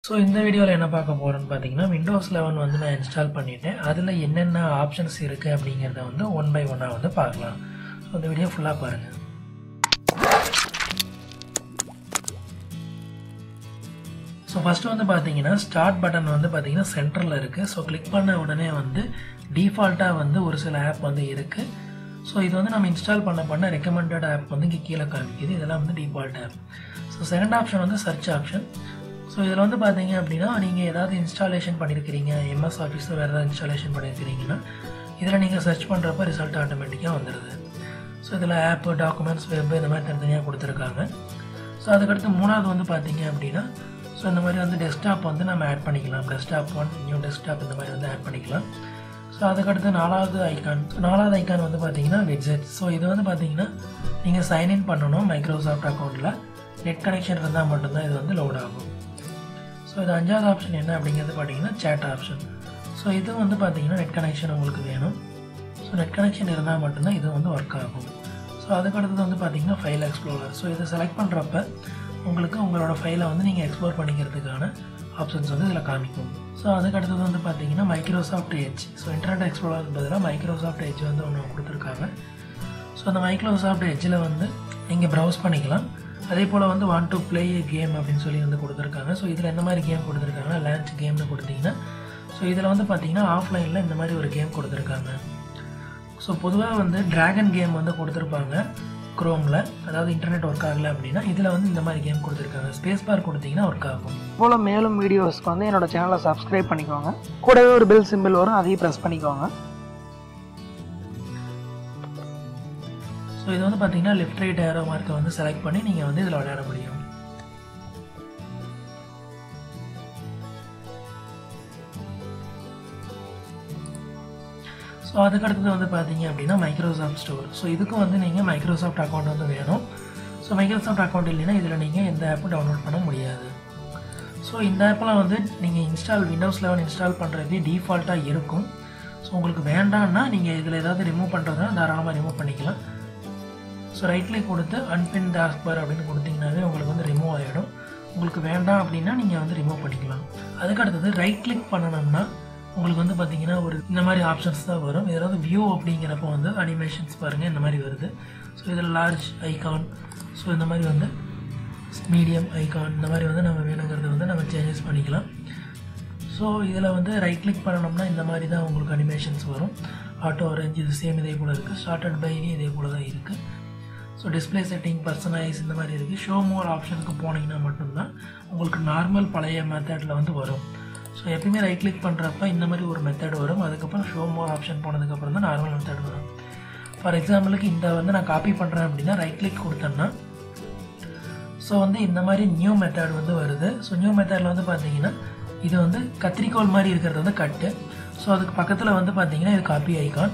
so இந்த வீடியோவில் என்ன பார்க்க போகிறோன்னு பார்த்தீங்கன்னா விண்டோஸ் லெவன் வந்து நான் இன்ஸ்டால் பண்ணிட்டேன் அதில் என்னென்ன ஆப்ஷன்ஸ் இருக்குது அப்படிங்கிறத வந்து ஒன் பை ஒன்னாக வந்து பார்க்கலாம் ஸோ இந்த வீடியோ ஃபுல்லாக பாருங்கள் ஸோ ஃபஸ்ட்டு வந்து பார்த்தீங்கன்னா ஸ்டார்ட் பட்டன் வந்து பார்த்தீங்கன்னா சென்டரில் இருக்குது ஸோ கிளிக் பண்ண உடனே வந்து டிஃபால்ட்டாக வந்து ஒரு சில ஆப் வந்து இருக்குது ஸோ இது வந்து நம்ம இன்ஸ்டால் பண்ண பண்ண ரெக்கமெண்டட் ஆப் வந்து இங்கே கீழே காமிக்குது இதெல்லாம் வந்து default app so second option வந்து சர்ச் ஆப்ஷன் ஸோ இதில் வந்து பார்த்தீங்க அப்படின்னா நீங்கள் ஏதாவது இன்ஸ்டாலேஷன் பண்ணியிருக்கிறீங்க எம்எஸ் ஆஃபீஸில் வேறு ஏதாவது இன்ஸ்டாலேஷன் பண்ணியிருக்கிறீங்கன்னா இதில் நீங்கள் சர்ச் பண்ணுறப்ப ரிசல்ட் ஆட்டோமேட்டிக்காக வந்துடுது ஸோ இதில் ஆப்பு டாக்குமெண்ட்ஸ் வெப் இந்த மாதிரி தனித்தனியாக கொடுத்துருக்காங்க ஸோ அதுக்கடுத்து மூணாவது வந்து பார்த்தீங்க அப்படின்னா ஸோ இந்த மாதிரி வந்து டெஸ்க்டாப் வந்து நம்ம ஆட் பண்ணிக்கலாம் டெஸ்க்டாப் ஒன் நியூ டெஸ்க்டாப் இந்த மாதிரி வந்து ஆட் பண்ணிக்கலாம் ஸோ அதுக்கடுத்து நாலாவது ஐக்கான் நாலாவது ஐக்கான் வந்து பார்த்தீங்கன்னா வெப்சைட் ஸோ இது வந்து பார்த்தீங்கன்னா நீங்கள் சைன்இன் பண்ணணும் மைக்ரோசாஃப்ட் அக்கௌண்ட்டில் நெட் கனெக்ஷன் இருந்தால் மட்டும்தான் இது வந்து லோட் ஆகும் ஸோ இது அஞ்சாவது ஆப்ஷன் என்ன அப்படிங்கிறது பார்த்தீங்கன்னா சேட் ஆப்ஷன் ஸோ இது வந்து பார்த்தீங்கன்னா நெட் கனெக்ஷன் உங்களுக்கு வேணும் ஸோ நெட் கனெக்ஷன் இருந்தால் மட்டும்தான் இது வந்து ஒர்க் ஆகும் ஸோ அதுக்கடுத்தது வந்து பார்த்தீங்கன்னா ஃபைல் எக்ஸ்ப்ளோரர் ஸோ இதை செலக்ட் பண்ணுறப்ப உங்களுக்கு உங்களோட ஃபைலை வந்து நீங்கள் எக்ஸ்ப்ளோர் பண்ணிக்கிறதுக்கான ஆப்ஷன்ஸ் வந்து இதில் காமிக்கும் ஸோ அதுக்கடுத்தது வந்து பார்த்தீங்கன்னா Microsoft Edge so Internet Explorer பதிலாக மைக்ரோசாஃப்ட் எட்ஜ் வந்து ஒன்று கொடுத்துருக்காங்க ஸோ அந்த மைக்ரோசாஃப்ட் எட்ஜில் வந்து நீங்கள் ப்ரௌஸ் பண்ணிக்கலாம் அதே போல் வந்து வாண்ட் டு ப்ளே கேம் அப்படின்னு சொல்லி வந்து கொடுத்துருக்காங்க ஸோ இதில் எந்த மாதிரி கேம் கொடுத்துருக்காங்கன்னா லான்ச் கேம்னு கொடுத்தீங்கன்னா ஸோ இதில் வந்து பார்த்தீங்கன்னா ஆஃப்லைனில் இந்த மாதிரி ஒரு கேம் கொடுத்துருக்காங்க ஸோ பொதுவாக வந்து ட்ராகன் கேம் வந்து கொடுத்துருப்பாங்க க்ரோமில் அதாவது இன்டர்நெட் ஒர்க் ஆகலை அப்படின்னா இதில் வந்து இந்த மாதிரி கேம் கொடுத்துருக்காங்க ஸ்பேஸ் பார் கொடுத்தீங்கன்னா ஒர்க் ஆகும் போல் மேலும் வீடியோஸ்க்கு வந்து என்னோட சேனலை சப்ஸ்கிரைப் பண்ணிக்கோங்க கூடவே ஒரு பெல் சிம்பிள் வரும் அதையும் ப்ரெஸ் பண்ணிக்கோங்க ஸோ இது வந்து பார்த்தீங்கன்னா லெஃப்ட் ரைட் ஏரோ மார்க்கை வந்து செலக்ட் பண்ணி நீங்கள் வந்து இதில் விளையாட முடியும் ஸோ அதுக்கடுத்தது வந்து பார்த்தீங்க அப்படின்னா மைக்ரோசாஃப்ட் ஸ்டோர் ஸோ இதுக்கும் வந்து நீங்கள் மைக்ரோசாஃப்ட் அக்கௌண்ட் வந்து வேணும் ஸோ மைக்ரோசாஃப்ட் அக்கௌண்ட் இல்லைன்னா இதில் நீங்கள் எந்த ஆப்பும் டவுன்லோட் பண்ண முடியாது ஸோ இந்த ஆப்பெல்லாம் வந்து நீங்கள் இன்ஸ்டால் விண்டோஸ் லெவன் இன்ஸ்டால் பண்ணுறது டிஃபால்ட்டாக இருக்கும் ஸோ உங்களுக்கு வேண்டாம்னா நீங்கள் இதில் ஏதாவது ரிமூவ் பண்ணுறதுனா தாராளமாக ரிமூவ் பண்ணிக்கலாம் ஸோ ரைட் கிளிக் கொடுத்து அன்பின் டாஸ்பார் அப்படின்னு கொடுத்தீங்கன்னாவே உங்களுக்கு வந்து ரிமூவ் ஆகிடும் உங்களுக்கு வேண்டாம் அப்படின்னா நீங்கள் வந்து ரிமூவ் பண்ணிக்கலாம் அதுக்கு அடுத்தது ரைட் கிளிக் பண்ணணும்னா உங்களுக்கு வந்து பார்த்தீங்கன்னா ஒரு இந்த மாதிரி ஆப்ஷன்ஸ் தான் வரும் இதில் வந்து வியூ அப்படிங்கிறப்போ வந்து அனிமேஷன்ஸ் பாருங்கள் இந்த மாதிரி வருது ஸோ இதில் லார்ஜ் ஐகான் ஸோ இந்த மாதிரி வந்து மீடியம் ஐகான் இந்த மாதிரி வந்து நம்ம வேணுங்கிறத வந்து நம்ம சேஞ்சஸ் பண்ணிக்கலாம் ஸோ இதில் வந்து ரைட் கிளிக் பண்ணணும்னா இந்த மாதிரி தான் உங்களுக்கு அனிமேஷன்ஸ் வரும் ஆட்டோ ஆரஞ்ச் இது சேம் இதே போல் இருக்குது ஸ்டார்டட் பை இதே போல் தான் இருக்குது ஸோ டிஸ்பிளே செட்டிங் பர்சனைஸ் இந்த மாதிரி இருக்குது ஷோ மோர் ஆப்ஷனுக்கு போனீங்கன்னா மட்டும்தான் உங்களுக்கு நார்மல் பழைய மெத்தடில் வந்து வரும் ஸோ எப்பயுமே ரைட் கிளிக் பண்ணுறப்ப இந்த மாதிரி ஒரு மெத்தட் வரும் அதுக்கப்புறம் ஷோ மோர் ஆப்ஷன் போனதுக்கப்புறம் தான் நார்மல் மெத்தட் வரும் ஃபார் எக்ஸாம்பிளுக்கு இந்த வந்து நான் காப்பி பண்ணுறேன் அப்படின்னா ரைட் கிளிக் கொடுத்தேன்னா ஸோ வந்து இந்த மாதிரி நியூ மெத்தட் வந்து வருது ஸோ நியூ மெத்தடில் வந்து பார்த்தீங்கன்னா இது வந்து கத்திரிக்கோல் மாதிரி இருக்கிறது வந்து கட்டு ஸோ அதுக்கு பக்கத்தில் வந்து பார்த்தீங்கன்னா இது காப்பி ஐகான்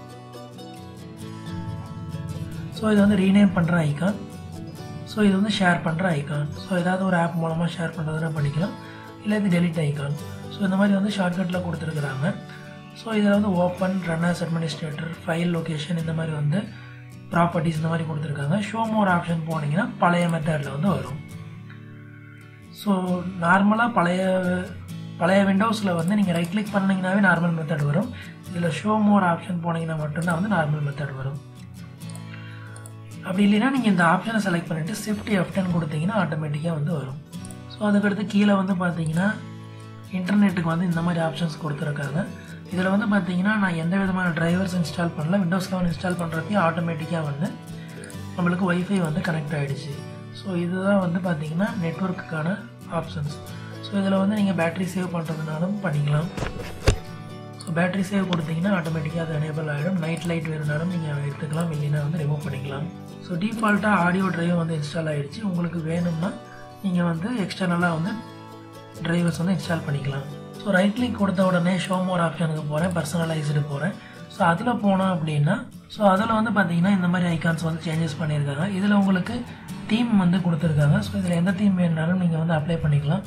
ஸோ இது வந்து ரீநேம் பண்ணுற ஐகான் ஸோ இது வந்து ஷேர் பண்ணுற ஐகான் ஸோ ஏதாவது ஒரு ஆப் மூலமாக ஷேர் பண்ணுறதுனா பண்ணிக்கலாம் இல்லை இது டெலிட் ஐகான் ஸோ இந்த மாதிரி வந்து ஷார்ட்கட்டில் கொடுத்துருக்குறாங்க ஸோ இதில் வந்து open run as administrator file location இந்த மாதிரி வந்து ப்ராப்பர்ட்டிஸ் இந்த மாதிரி கொடுத்துருக்காங்க ஷோ மோர் ஆப்ஷன் போனீங்கன்னா பழைய மெத்தடில் வந்து வரும் ஸோ நார்மலாக பழைய பழைய விண்டோஸில் வந்து நீங்கள் ரைட் கிளிக் பண்ணிங்கனாவே நார்மல் மெத்தட் வரும் இதில் ஷோ மோர் ஆப்ஷன் போனீங்கன்னா மட்டும்தான் வந்து நார்மல் மெத்தட் வரும் அப்படி இல்லைன்னா நீங்கள் இந்த ஆப்ஷனை செலக்ட் பண்ணிவிட்டு ஷிஃப்ட் எஃப்டன் கொடுத்தீங்கன்னா ஆட்டோமேட்டிக்காக வந்து வரும் ஸோ அதுக்கடுத்து கீழே வந்து பார்த்தீங்கன்னா இன்டர்நெட்டுக்கு வந்து இந்த மாதிரி ஆப்ஷன்ஸ் கொடுத்துருக்காங்க இதில் வந்து பார்த்தீங்கன்னா நான் எந்த விதமான டிரைவர்ஸ் இன்ஸ்டால் பண்ணல விண்டோஸ் லெவன் இன்ஸ்டால் பண்ணுறப்பையும் ஆட்டோமேட்டிக்காக வந்து நம்மளுக்கு ஒய்ஃபை வந்து கனெக்ட் ஆகிடுச்சு ஸோ இதுதான் வந்து பார்த்தீங்கன்னா நெட்ஒர்க்குக்கான ஆப்ஷன்ஸ் ஸோ இதில் வந்து நீங்கள் பேட்டரி சேவ் பண்ணுறதுனாலும் பண்ணிக்கலாம் ஸோ பேட்டரி சேவ் கொடுத்தீங்கன்னா ஆட்டோமேட்டிக்காக அது எனேபிள் ஆகிடும் நைட் லைட் வேணுனாலும் நீங்கள் எடுத்துக்கலாம் இல்லைன்னா வந்து ரிமூவ் பண்ணிக்கலாம் ஸோ டிஃபால்ட்டாக ஆடியோ ட்ரைவ் வந்து இன்ஸ்டால் ஆகிடுச்சு உங்களுக்கு வேணும்னா நீங்கள் வந்து எக்ஸ்டர்னலாக வந்து டிரைவர்ஸ் வந்து இன்ஸ்டால் பண்ணிக்கலாம் ஸோ ரைட் கிளிக் கொடுத்த உடனே ஷோ மோர் ஆப்ஷனுக்கு போகிறேன் பர்சனலைஸ்டு போகிறேன் ஸோ அதில் போனோம் அப்படின்னா ஸோ அதில் வந்து பார்த்தீங்கன்னா இந்த மாதிரி ஐகான்ஸ் வந்து சேஞ்சஸ் பண்ணியிருக்காங்க இதில் உங்களுக்கு தீம் வந்து கொடுத்துருக்காங்க ஸோ இதில் எந்த தீம் வேணுனாலும் நீங்கள் வந்து அப்ளை பண்ணிக்கலாம்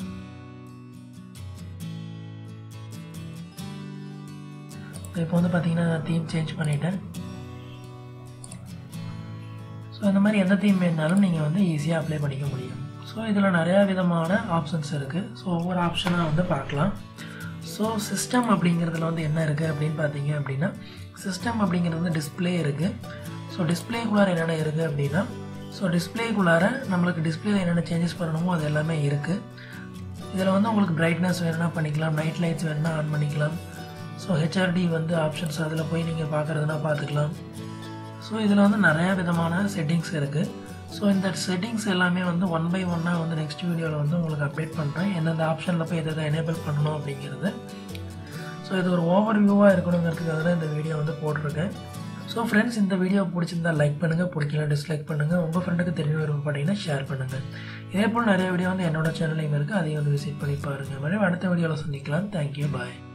இப்போ வந்து பார்த்தீங்கன்னா நான் தீம் சேஞ்ச் பண்ணிட்டேன் ஸோ இந்த மாதிரி எந்த தீம் வேணுனாலும் நீங்கள் வந்து ஈஸியாக அப்ளை பண்ணிக்க முடியும் ஸோ இதில் நிறையா விதமான ஆப்ஷன்ஸ் இருக்குது ஸோ ஒவ்வொரு ஆப்ஷனாக வந்து பார்க்கலாம் ஸோ சிஸ்டம் அப்படிங்கிறதுல வந்து என்ன இருக்குது அப்படின்னு பார்த்தீங்க அப்படின்னா சிஸ்டம் அப்படிங்கிறது வந்து டிஸ்பிளே இருக்குது ஸோ டிஸ்பிளேக்குள்ளார என்னென்ன இருக்குது அப்படின்னா ஸோ டிஸ்பிளேக்குள்ளார நம்மளுக்கு டிஸ்பிளேல என்னென்ன சேஞ்சஸ் பண்ணணுமோ அது எல்லாமே இருக்குது இதில் வந்து உங்களுக்கு பிரைட்னஸ் வேணும்னா பண்ணிக்கலாம் நைட் லைட்ஸ் வேணும்னா ஆன் பண்ணிக்கலாம் ஸோ ஹெச்ஆர்டி வந்து ஆப்ஷன்ஸ் அதில் போய் நீங்கள் பார்க்குறதுனா பார்த்துக்கலாம் ஸோ இதில் வந்து நிறையா விதமான செட்டிங்ஸ் இருக்குது ஸோ இந்த செட்டிங்ஸ் எல்லாமே வந்து ஒன் பை ஒன்னாக வந்து நெக்ஸ்ட் வீடியோவில் வந்து உங்களுக்கு அப்டேட் பண்ணுறேன் எந்தெந்த ஆப்ஷனில் போய் எதை எதை எனேபிள் பண்ணணும் அப்படிங்கிறது ஸோ இது ஒரு ஓவர் வியூவாக இருக்கணுங்கிறதுக்காக தான் இந்த வீடியோ வந்து போட்டிருக்கேன் ஸோ ஃப்ரெண்ட்ஸ் இந்த வீடியோ பிடிச்சிருந்தா லைக் பண்ணுங்கள் பிடிக்கல டிஸ்லைக் பண்ணுங்கள் உங்கள் ஃப்ரெண்டுக்கு தெரிய விருப்பப்பட்டீங்கன்னா ஷேர் பண்ணுங்கள் இதே போல் நிறைய வீடியோ வந்து என்னோட சேனல்லையும் இருக்குது அதையும் வந்து விசிட் பண்ணி பாருங்கள் மறுபடியும் அடுத்த வீடியோவில் சந்திக்கலாம் தேங்க்யூ பாய்